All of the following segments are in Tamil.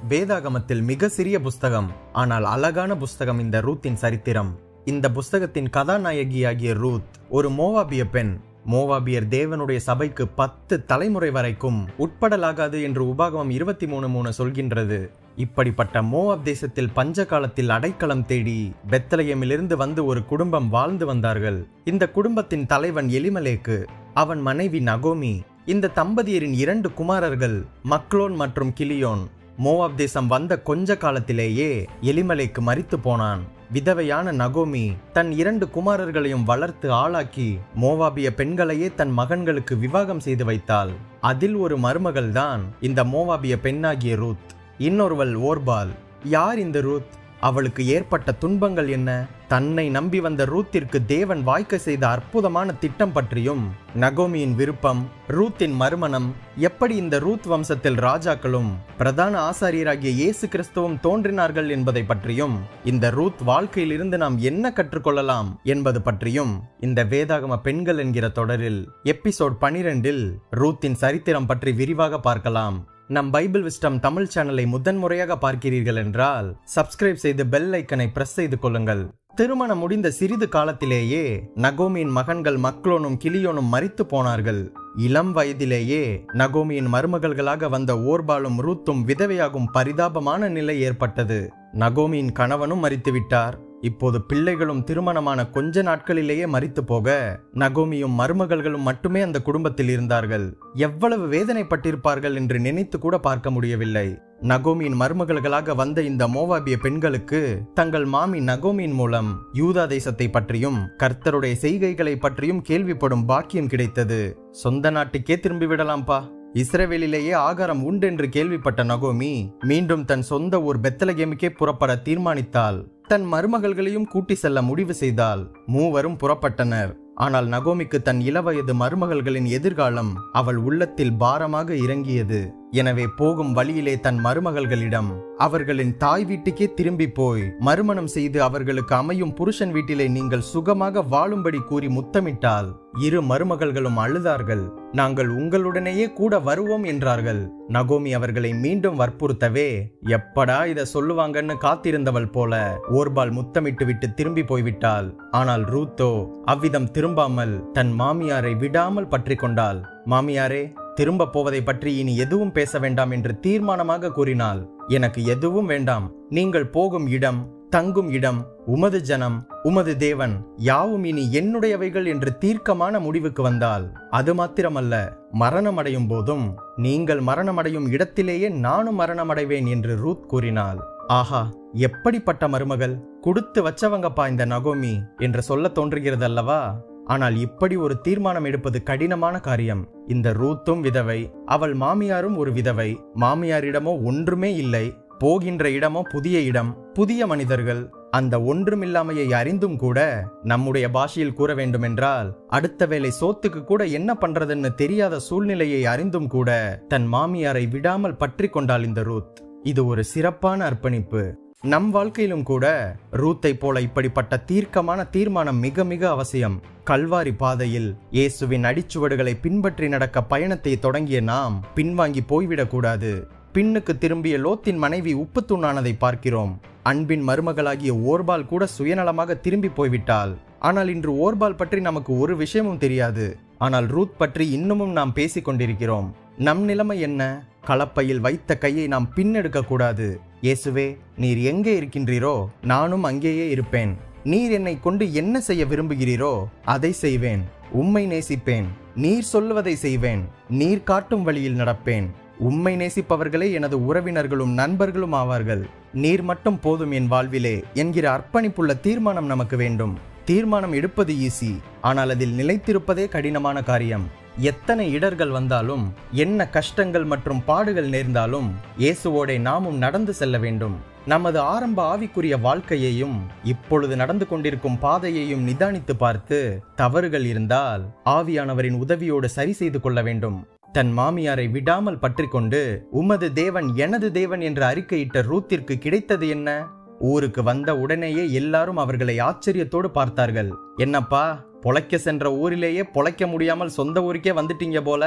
வேதாகமத்தில் மிக சிறிய புஸ்தகம் ஆனால் அழகான புஸ்தகம் இந்த ரூத்தின் சரித்திரம் இந்த புஸ்தகத்தின் கதாநாயகியாகிய ரூத் ஒரு மோவாபிய பெண் மோவாபியர் தேவனுடைய சபைக்கு பத்து தலைமுறை வரைக்கும் உட்படலாகாது என்று உபாகமம் இருபத்தி மூணு மூணு சொல்கின்றது இப்படிப்பட்ட மோவாப் தேசத்தில் பஞ்ச காலத்தில் அடைக்கலம் தேடி பெத்தலயமிலிருந்து வந்து ஒரு குடும்பம் வாழ்ந்து வந்தார்கள் இந்த குடும்பத்தின் தலைவன் எலிமலேக்கு அவன் மனைவி நகோமி இந்த தம்பதியரின் இரண்டு குமாரர்கள் மக்லோன் மற்றும் கிளியோன் மோவாப் தேசம் வந்த கொஞ்ச காலத்திலேயே எலிமலைக்கு மரித்து போனான் விதவையான நகோமி தன் இரண்டு குமாரர்களையும் வளர்த்து ஆளாக்கி மோவாபிய பெண்களையே தன் மகன்களுக்கு விவாகம் செய்து வைத்தாள் அதில் ஒரு மருமகள்தான் இந்த மோவாபிய பெண்ணாகிய ரூத் இன்னொருவள் ஓர்பால் யார் இந்த ரூத் அவளுக்கு ஏற்பட்ட துன்பங்கள் என்ன தன்னை நம்பி வந்த ரூத்திற்கு தேவன் வாய்க்க செய்த அற்புதமான திட்டம் பற்றியும் நகோமியின் விருப்பம் ரூத்தின் மறுமணம் எப்படி இந்த ரூத் வம்சத்தில் ராஜாக்களும் பிரதான ஆசாரியராகிய இயேசு கிறிஸ்துவும் தோன்றினார்கள் என்பதை பற்றியும் இந்த ரூத் வாழ்க்கையிலிருந்து நாம் என்ன கற்றுக்கொள்ளலாம் என்பது பற்றியும் இந்த வேதாகம பெண்கள் என்கிற தொடரில் எபிசோட் பனிரெண்டில் ரூத்தின் சரித்திரம் பற்றி விரிவாக பார்க்கலாம் நம் பைபிள் விஸ்டம் தமிழ் சேனலை முதன்முறையாக பார்க்கிறீர்கள் என்றால் சப்ஸ்கிரைப் செய்து பெல் ஐக்கனை பிரஸ் செய்து கொள்ளுங்கள் திருமணம் முடிந்த சிறிது காலத்திலேயே நகோமியின் மகன்கள் மக்லோனும் கிளியோனும் மரித்து போனார்கள் இளம் வயதிலேயே நகோமியின் மருமகள்களாக வந்த ஓர்பாலும் ரூத்தும் விதவையாகும் பரிதாபமான நிலை ஏற்பட்டது நகோமியின் கணவனும் மறித்துவிட்டார் இப்போது பிள்ளைகளும் திருமணமான கொஞ்ச நாட்களிலேயே மறித்து போக நகோமியும் மருமகள்களும் மட்டுமே அந்த குடும்பத்தில் இருந்தார்கள் எவ்வளவு வேதனைப்பட்டிருப்பார்கள் என்று நினைத்து கூட பார்க்க முடியவில்லை நகோமியின் மருமகள்களாக வந்த இந்த மோவாபிய பெண்களுக்கு தங்கள் மாமி நகோமியின் மூலம் யூதா தேசத்தை பற்றியும் கர்த்தருடைய செய்கைகளை பற்றியும் கேள்விப்படும் பாக்கியம் கிடைத்தது சொந்த நாட்டுக்கே திரும்பி விடலாம்பா இஸ்ரேவேலிலேயே ஆகாரம் உண்டென்று கேள்விப்பட்ட நகோமி மீண்டும் தன் சொந்த ஊர் பெத்தலகேமுக்கே புறப்பட தீர்மானித்தாள் தன் மருமகள்களையும் கூட்டி செல்ல முடிவு செய்தால் மூவரும் புறப்பட்டனர் ஆனால் நகோமிக்கு தன் இளவயது மருமகள்களின் எதிர்காலம் அவள் உள்ளத்தில் பாரமாக இறங்கியது எனவே போகும் வழியிலே தன் மருமகள்களிடம் அவர்களின் தாய் வீட்டுக்கே திரும்பி போய் மறுமணம் செய்து அவர்களுக்கு அமையும் புருஷன் வீட்டிலே நீங்கள் சுகமாக வாழும்படி கூறி முத்தமிட்டால் இரு மருமகள்களும் அழுதார்கள் நாங்கள் உங்களுடனேயே கூட வருவோம் என்றார்கள் நகோமி அவர்களை மீண்டும் வற்புறுத்தவே எப்படா இத சொல்லுவாங்கன்னு காத்திருந்தவள் போல ஓர்பால் முத்தமிட்டு விட்டு திரும்பி போய்விட்டாள் ஆனால் ரூத்தோ அவ்விதம் திரும்பாமல் தன் மாமியாரை விடாமல் பற்றி கொண்டாள் மாமியாரே திரும்ப போவதை பற்றி இனி எதுவும் பேச வேண்டாம் என்று தீர்மானமாக கூறினாள் எனக்கு எதுவும் வேண்டாம் நீங்கள் போகும் இடம் தங்கும் இடம் உமது ஜனம் உமது தேவன் யாவும் இனி என்னுடையவைகள் என்று தீர்க்கமான முடிவுக்கு வந்தால் அது மாத்திரமல்ல மரணமடையும் போதும் நீங்கள் மரணமடையும் இடத்திலேயே நானும் மரணமடைவேன் என்று ரூத் கூறினாள் ஆஹா எப்படிப்பட்ட மருமகள் கொடுத்து வச்சவங்கப்பா இந்த நகோமி என்று சொல்ல தோன்றுகிறதல்லவா ஆனால் இப்படி ஒரு தீர்மானம் எடுப்பது கடினமான காரியம் இந்த ரூத்தும் விதவை அவள் மாமியாரும் ஒரு விதவை மாமியாரிடமோ ஒன்றுமே இல்லை போகின்ற இடமோ புதிய இடம் புதிய மனிதர்கள் அந்த ஒன்றுமில்லாமையை அறிந்தும் கூட நம்முடைய பாஷையில் கூற வேண்டுமென்றால் அடுத்த வேளை சோத்துக்கு கூட என்ன பண்றதுன்னு தெரியாத சூழ்நிலையை அறிந்தும் கூட தன் மாமியாரை விடாமல் பற்றி கொண்டாள் இந்த ரூத் இது ஒரு சிறப்பான அர்ப்பணிப்பு நம் வாழ்க்கையிலும் கூட ரூத்தை போல இப்படிப்பட்ட தீர்க்கமான தீர்மானம் மிக மிக அவசியம் கல்வாரி பாதையில் இயேசுவின் அடிச்சுவடுகளை பின்பற்றி நடக்க பயணத்தை தொடங்கிய நாம் பின்வாங்கி போய்விடக்கூடாது பின்னுக்கு திரும்பிய லோத்தின் மனைவி உப்பு தூணானதை பார்க்கிறோம் அன்பின் மருமகளாகிய ஓர்பால் கூட சுயநலமாக திரும்பி போய்விட்டாள் ஆனால் இன்று ஓர்பால் பற்றி நமக்கு ஒரு விஷயமும் தெரியாது ஆனால் ரூத் பற்றி இன்னமும் நாம் பேசிக் கொண்டிருக்கிறோம் நம் நிலைமை என்ன கலப்பையில் வைத்த கையை நாம் பின்னெடுக்க கூடாது இயேசுவே நீர் எங்கே இருக்கின்றீரோ நானும் அங்கேயே இருப்பேன் நீர் என்னை கொண்டு என்ன செய்ய விரும்புகிறீரோ அதை செய்வேன் உம்மை நேசிப்பேன் நீர் சொல்லுவதை செய்வேன் நீர் காட்டும் வழியில் நடப்பேன் உம்மை நேசிப்பவர்களே எனது உறவினர்களும் நண்பர்களும் ஆவார்கள் நீர் மட்டும் போதும் என் வாழ்விலே என்கிற அர்ப்பணிப்புள்ள தீர்மானம் நமக்கு வேண்டும் தீர்மானம் எடுப்பது ஈஸி ஆனால் அதில் நிலைத்திருப்பதே கடினமான காரியம் எத்தனை இடர்கள் வந்தாலும் என்ன கஷ்டங்கள் மற்றும் பாடுகள் நேர்ந்தாலும் இயேசுவோடே நாமும் நடந்து செல்ல வேண்டும் நமது ஆரம்ப ஆவிக்குரிய வாழ்க்கையையும் இப்பொழுது நடந்து கொண்டிருக்கும் பாதையையும் நிதானித்து பார்த்து தவறுகள் இருந்தால் ஆவியானவரின் உதவியோடு சரி செய்து கொள்ள வேண்டும் தன் மாமியாரை விடாமல் பற்றி கொண்டு உமது தேவன் எனது தேவன் என்று அறிக்கையிட்ட ரூத்திற்கு கிடைத்தது என்ன ஊருக்கு வந்த உடனேயே எல்லாரும் அவர்களை ஆச்சரியத்தோடு பார்த்தார்கள் என்னப்பா பொழைக்க சென்ற ஊரிலேயே பொழைக்க முடியாமல் சொந்த ஊருக்கே வந்துட்டீங்க போல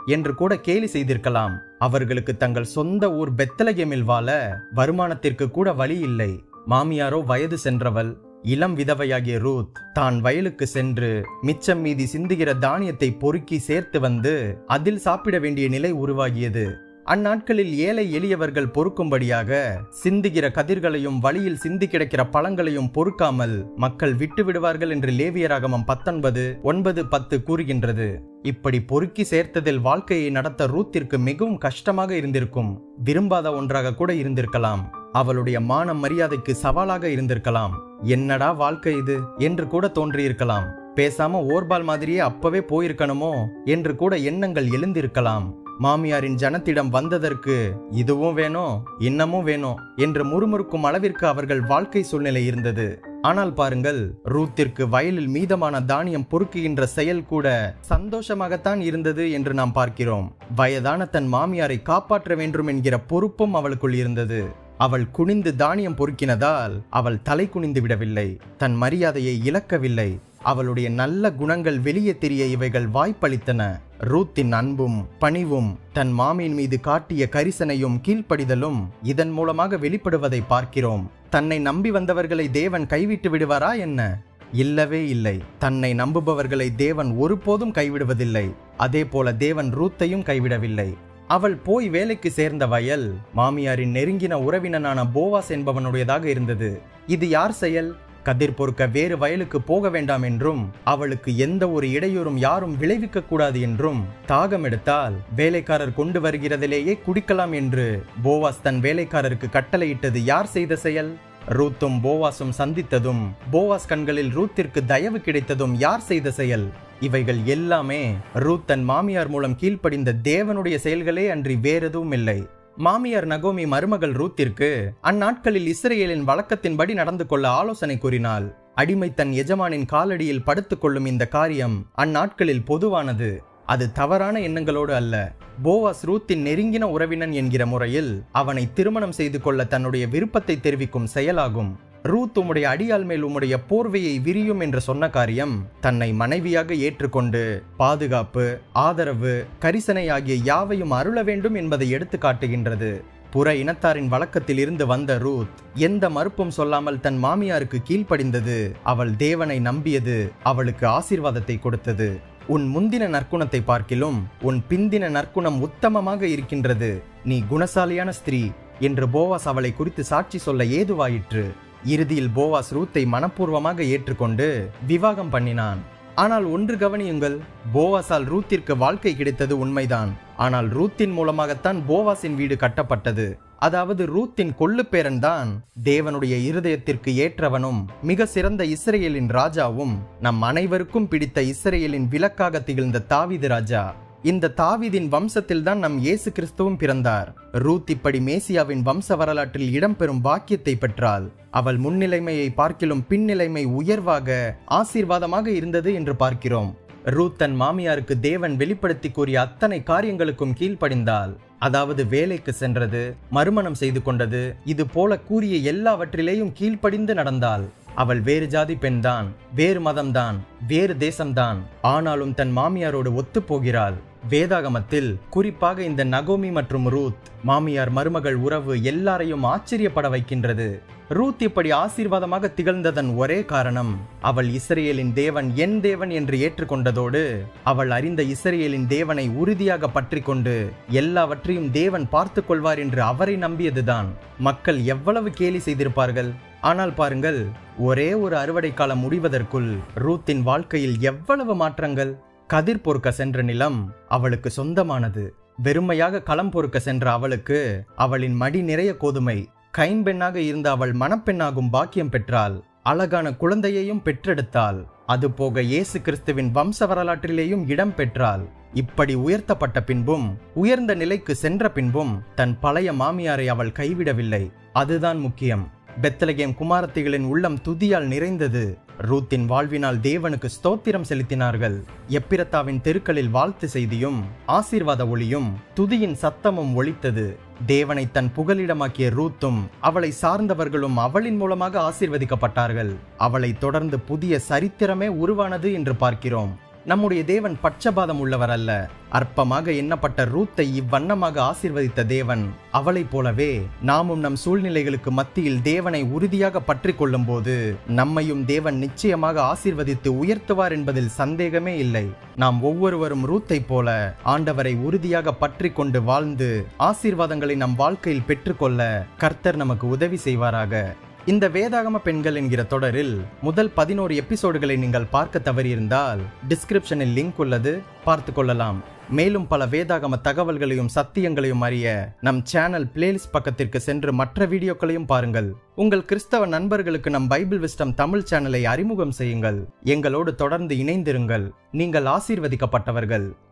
என்று கூட கேலி செய்திருக்கலாம் அவர்களுக்கு தங்கள் சொந்த ஊர் பெத்தலகேமில் வாழ வருமானத்திற்கு கூட வழி இல்லை மாமியாரோ வயது சென்றவள் இளம் விதவையாகிய ரூத் தான் வயலுக்கு சென்று மிச்சம் மீதி சிந்துகிற தானியத்தை பொறுக்கி சேர்த்து வந்து அதில் சாப்பிட வேண்டிய நிலை உருவாகியது அந்நாட்களில் ஏழை எளியவர்கள் பொறுக்கும்படியாக சிந்துகிற கதிர்களையும் வழியில் சிந்தி கிடக்கிற பழங்களையும் பொறுக்காமல் மக்கள் விட்டு விடுவார்கள் என்று லேவியராகமம் பத்தொன்பது ஒன்பது பத்து கூறுகின்றது இப்படி பொறுக்கி சேர்த்ததில் வாழ்க்கையை நடத்த ரூத்திற்கு மிகவும் கஷ்டமாக இருந்திருக்கும் விரும்பாத ஒன்றாக கூட இருந்திருக்கலாம் அவளுடைய மான மரியாதைக்கு சவாலாக இருந்திருக்கலாம் என்னடா வாழ்க்கை இது என்று கூட தோன்றியிருக்கலாம் பேசாம ஓர்பால் மாதிரியே அப்பவே போயிருக்கணுமோ என்று கூட எண்ணங்கள் எழுந்திருக்கலாம் மாமியாரின் ஜனத்திடம் வந்ததற்கு இதுவும் வேணும் இன்னமும் வேணும் என்று முறுமுறுக்கும் அளவிற்கு அவர்கள் வாழ்க்கை சூழ்நிலை இருந்தது ஆனால் பாருங்கள் ரூத்திற்கு வயலில் மீதமான தானியம் பொறுக்குகின்ற செயல் கூட சந்தோஷமாகத்தான் இருந்தது என்று நாம் பார்க்கிறோம் வயதான தன் மாமியாரை காப்பாற்ற வேண்டும் என்கிற பொறுப்பும் அவளுக்குள் இருந்தது அவள் குனிந்து தானியம் பொறுக்கினதால் அவள் தலை குனிந்து விடவில்லை தன் மரியாதையை இழக்கவில்லை அவளுடைய நல்ல குணங்கள் வெளியே தெரிய இவைகள் வாய்ப்பளித்தன ரூத்தின் அன்பும் பணிவும் தன் மாமியின் மீது காட்டிய கரிசனையும் கீழ்ப்படிதலும் இதன் மூலமாக வெளிப்படுவதை பார்க்கிறோம் தன்னை நம்பி வந்தவர்களை தேவன் கைவிட்டு விடுவாரா என்ன இல்லவே இல்லை தன்னை நம்புபவர்களை தேவன் ஒருபோதும் கைவிடுவதில்லை அதே போல தேவன் ரூத்தையும் கைவிடவில்லை அவள் போய் வேலைக்கு சேர்ந்த வயல் மாமியாரின் நெருங்கின உறவினனான போவாஸ் என்பவனுடையதாக இருந்தது இது யார் செயல் கதிர் பொறுக்க வேறு வயலுக்கு போக வேண்டாம் என்றும் அவளுக்கு எந்த ஒரு இடையூறும் யாரும் விளைவிக்க கூடாது என்றும் தாகம் எடுத்தால் வேலைக்காரர் கொண்டு வருகிறதிலேயே குடிக்கலாம் என்று போவாஸ் தன் வேலைக்காரருக்கு கட்டளையிட்டது யார் செய்த செயல் ரூத்தும் போவாஸும் சந்தித்ததும் போவாஸ் கண்களில் ரூத்திற்கு தயவு கிடைத்ததும் யார் செய்த செயல் இவைகள் எல்லாமே ரூத் தன் மாமியார் மூலம் கீழ்ப்படிந்த தேவனுடைய செயல்களே அன்றி வேறெதுவும் இல்லை மாமியார் நகோமி மருமகள் ரூத்திற்கு அந்நாட்களில் இஸ்ரேலின் வழக்கத்தின்படி நடந்து கொள்ள ஆலோசனை கூறினாள் அடிமை தன் எஜமானின் காலடியில் படுத்துக் கொள்ளும் இந்த காரியம் அந்நாட்களில் பொதுவானது அது தவறான எண்ணங்களோடு அல்ல போவாஸ் ரூத்தின் நெருங்கின உறவினன் என்கிற முறையில் அவனை திருமணம் செய்து கொள்ள தன்னுடைய விருப்பத்தை தெரிவிக்கும் செயலாகும் ரூத் உம்முடைய அடியால் மேல் உம்முடைய போர்வையை விரியும் என்று சொன்ன காரியம் தன்னை மனைவியாக ஏற்றுக்கொண்டு பாதுகாப்பு ஆதரவு கரிசனை ஆகிய யாவையும் அருள வேண்டும் என்பதை எடுத்து காட்டுகின்றது புற இனத்தாரின் வழக்கத்தில் இருந்து வந்த ரூத் எந்த மறுப்பும் சொல்லாமல் தன் மாமியாருக்கு கீழ்ப்படிந்தது அவள் தேவனை நம்பியது அவளுக்கு ஆசீர்வாதத்தை கொடுத்தது உன் முந்தின நற்குணத்தை பார்க்கிலும் உன் பிந்தின நற்குணம் உத்தமமாக இருக்கின்றது நீ குணசாலியான ஸ்திரீ என்று போவாஸ் அவளை குறித்து சாட்சி சொல்ல ஏதுவாயிற்று இறுதியில் போவாஸ் ரூத்தை மனப்பூர்வமாக ஏற்றுக்கொண்டு விவாகம் பண்ணினான் ஆனால் ஒன்று கவனியுங்கள் போவாஸால் ரூத்திற்கு வாழ்க்கை கிடைத்தது உண்மைதான் ஆனால் ரூத்தின் மூலமாகத்தான் போவாஸின் வீடு கட்டப்பட்டது அதாவது ரூத்தின் கொள்ளுப்பேரன் தான் தேவனுடைய இருதயத்திற்கு ஏற்றவனும் மிக சிறந்த இஸ்ரேலின் ராஜாவும் நம் அனைவருக்கும் பிடித்த இஸ்ரேலின் விளக்காக திகழ்ந்த தாவீது ராஜா இந்த தாவீதின் வம்சத்தில் தான் நம் இயேசு கிறிஸ்துவும் பிறந்தார் ரூத் இப்படி மேசியாவின் வம்ச வரலாற்றில் இடம்பெறும் பாக்கியத்தை பெற்றாள் அவள் முன்னிலைமையை பார்க்கிலும் பின்னிலைமை உயர்வாக ஆசீர்வாதமாக இருந்தது என்று பார்க்கிறோம் ரூத் தன் மாமியாருக்கு தேவன் வெளிப்படுத்தி கூறிய அத்தனை காரியங்களுக்கும் கீழ்ப்படிந்தாள் அதாவது வேலைக்கு சென்றது மறுமணம் செய்து கொண்டது இது போல கூறிய எல்லாவற்றிலேயும் கீழ்ப்படிந்து நடந்தாள் அவள் வேறு ஜாதி பெண்தான் வேறு மதம்தான் வேறு தேசம்தான் ஆனாலும் தன் மாமியாரோடு ஒத்துப்போகிறாள் வேதாகமத்தில் குறிப்பாக இந்த நகோமி மற்றும் ரூத் மாமியார் மருமகள் உறவு எல்லாரையும் ஆச்சரியப்பட வைக்கின்றது ரூத் இப்படி ஆசீர்வாதமாக திகழ்ந்ததன் ஒரே காரணம் அவள் இஸ்ரேலின் தேவன் என் தேவன் என்று ஏற்றுக்கொண்டதோடு அவள் அறிந்த இஸ்ரேலின் தேவனை உறுதியாக பற்றி கொண்டு எல்லாவற்றையும் தேவன் பார்த்து கொள்வார் என்று அவரை நம்பியதுதான் மக்கள் எவ்வளவு கேலி செய்திருப்பார்கள் ஆனால் பாருங்கள் ஒரே ஒரு அறுவடை காலம் முடிவதற்குள் ரூத்தின் வாழ்க்கையில் எவ்வளவு மாற்றங்கள் கதிர் பொறுக்க சென்ற நிலம் அவளுக்கு சொந்தமானது வெறுமையாக களம் பொறுக்க சென்ற அவளுக்கு அவளின் மடி நிறைய கோதுமை கைம்பெண்ணாக இருந்த அவள் மணப்பெண்ணாகும் பாக்கியம் பெற்றாள் அழகான குழந்தையையும் பெற்றெடுத்தாள் அதுபோக இயேசு கிறிஸ்துவின் வம்ச வரலாற்றிலேயும் இடம் பெற்றாள் இப்படி உயர்த்தப்பட்ட பின்பும் உயர்ந்த நிலைக்கு சென்ற பின்பும் தன் பழைய மாமியாரை அவள் கைவிடவில்லை அதுதான் முக்கியம் பெத்தலகேம் குமாரத்திகளின் உள்ளம் துதியால் நிறைந்தது ரூத்தின் வாழ்வினால் தேவனுக்கு ஸ்தோத்திரம் செலுத்தினார்கள் எப்பிரத்தாவின் தெருக்களில் வாழ்த்து செய்தியும் ஆசீர்வாத ஒளியும் துதியின் சத்தமும் ஒலித்தது தேவனை தன் புகலிடமாக்கிய ரூத்தும் அவளை சார்ந்தவர்களும் அவளின் மூலமாக ஆசீர்வதிக்கப்பட்டார்கள் அவளை தொடர்ந்து புதிய சரித்திரமே உருவானது என்று பார்க்கிறோம் நம்முடைய தேவன் பட்சபாதம் உள்ளவர் அல்ல அற்பமாக எண்ணப்பட்ட ரூத்தை இவ்வண்ணமாக ஆசீர்வதித்த தேவன் அவளைப் போலவே நாமும் நம் சூழ்நிலைகளுக்கு மத்தியில் தேவனை உறுதியாக பற்றி கொள்ளும் போது நம்மையும் தேவன் நிச்சயமாக ஆசீர்வதித்து உயர்த்துவார் என்பதில் சந்தேகமே இல்லை நாம் ஒவ்வொருவரும் ரூத்தைப் போல ஆண்டவரை உறுதியாக பற்றி கொண்டு வாழ்ந்து ஆசீர்வாதங்களை நம் வாழ்க்கையில் பெற்றுக்கொள்ள கர்த்தர் நமக்கு உதவி செய்வாராக இந்த வேதாகம பெண்கள் என்கிற தொடரில் முதல் பதினோரு எபிசோடுகளை நீங்கள் பார்க்க தவறியிருந்தால் டிஸ்கிரிப்ஷனில் லிங்க் உள்ளது பார்த்து கொள்ளலாம் மேலும் பல வேதாகம தகவல்களையும் சத்தியங்களையும் அறிய நம் சேனல் பிளேலிஸ்ட் பக்கத்திற்கு சென்று மற்ற வீடியோக்களையும் பாருங்கள் உங்கள் கிறிஸ்தவ நண்பர்களுக்கு நம் பைபிள் விஸ்டம் தமிழ் சேனலை அறிமுகம் செய்யுங்கள் எங்களோடு தொடர்ந்து இணைந்திருங்கள் நீங்கள் ஆசீர்வதிக்கப்பட்டவர்கள்